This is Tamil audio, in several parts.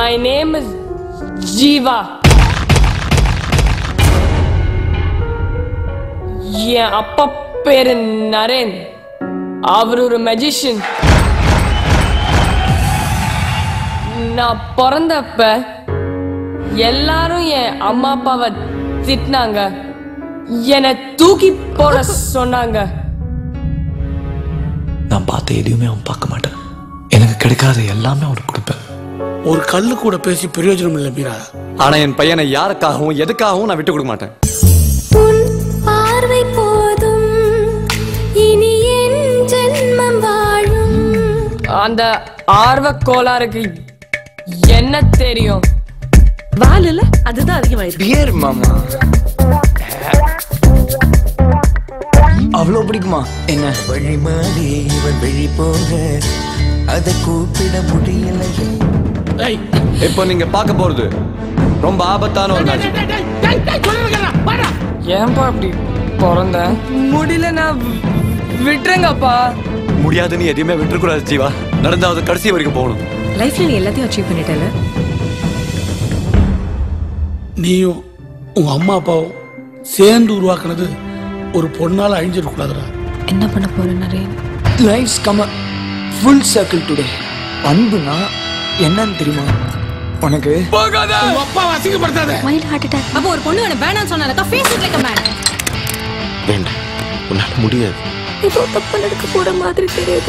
மை நேம் இஸ் ஜீவா என் அப்பா பேரு நரேன் அவர் ஒரு மெஜிஷியன் நான் பிறந்தப்ப எல்லாரும் என் அம்மா அப்பாவை திட்டினாங்க என்னை தூக்கி போட சொன்னாங்க நான் பார்த்த எதையுமே அவன் பார்க்க மாட்டேன் எனக்கு கிடைக்காத எல்லாமே அவனுக்கு கொடுப்பேன் ஒரு கல்லு கூட பேசி பிரயோஜனம் இல்லை மீரா ஆனா என் பையனை யாருக்காகவும் எதுக்காகவும் நான் விட்டு கொடுக்க மாட்டேன் பார்வை போதும் இனி என் ஜென்மம் வாழும் அந்த ஆர்வ கோளாறுக்கு என்ன தெரியும் வால் இல்ல அதுதான் அதிகமாயிருக்கு பியர் மாமா அவ்வளோ பிடிக்குமா என்ன வழி மாறி இவன் வெளி போக அதை கூப்பிட முடியலையே இப்போ நீங்க பார்க்க போறது ரொம்ப ஆபத்தான ஒரு மேட்ச் ஏன்பா அப்படி பிறந்த முடியல நான் விட்டுருங்கப்பா முடியாதுன்னு எதையுமே விட்டுறக்கூடாது ஜீவா நடந்தாவது கடைசி வரைக்கும் போகணும் லைஃப்ல நீ எல்லாத்தையும் அச்சீவ் பண்ணிட்டல நீயும் உங்க அம்மா அப்பாவும் சேர்ந்து உருவாக்குனது ஒரு பொண்ணால அழிஞ்சிடக்கூடாதுடா என்ன பண்ண போற Naren life's come full circle today அன்புனா என்னன்னு தெரியுமா உனக்கு உங்க அப்பா அசிங்கப்படுத்தாத மைல்ட் ஹார்ட் அட்டாக் அப்போ ஒரு பொண்ணு உன வேணாம்னு சொன்னாலக்கா face it like a man வேண்டாம் உன்னால முடியாது ஏதோ தப்பு நடக்க போற மாதிரி தெரியுது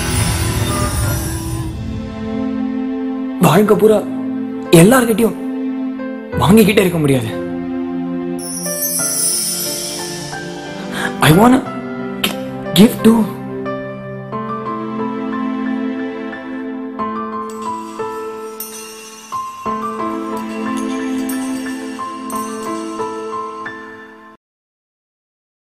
வாழ்க்கை பூரா எல்லார்கிட்டயும் வாங்கிக்கிட்டே இருக்க முடியாது ஐ வாண்ட் கிவ் டு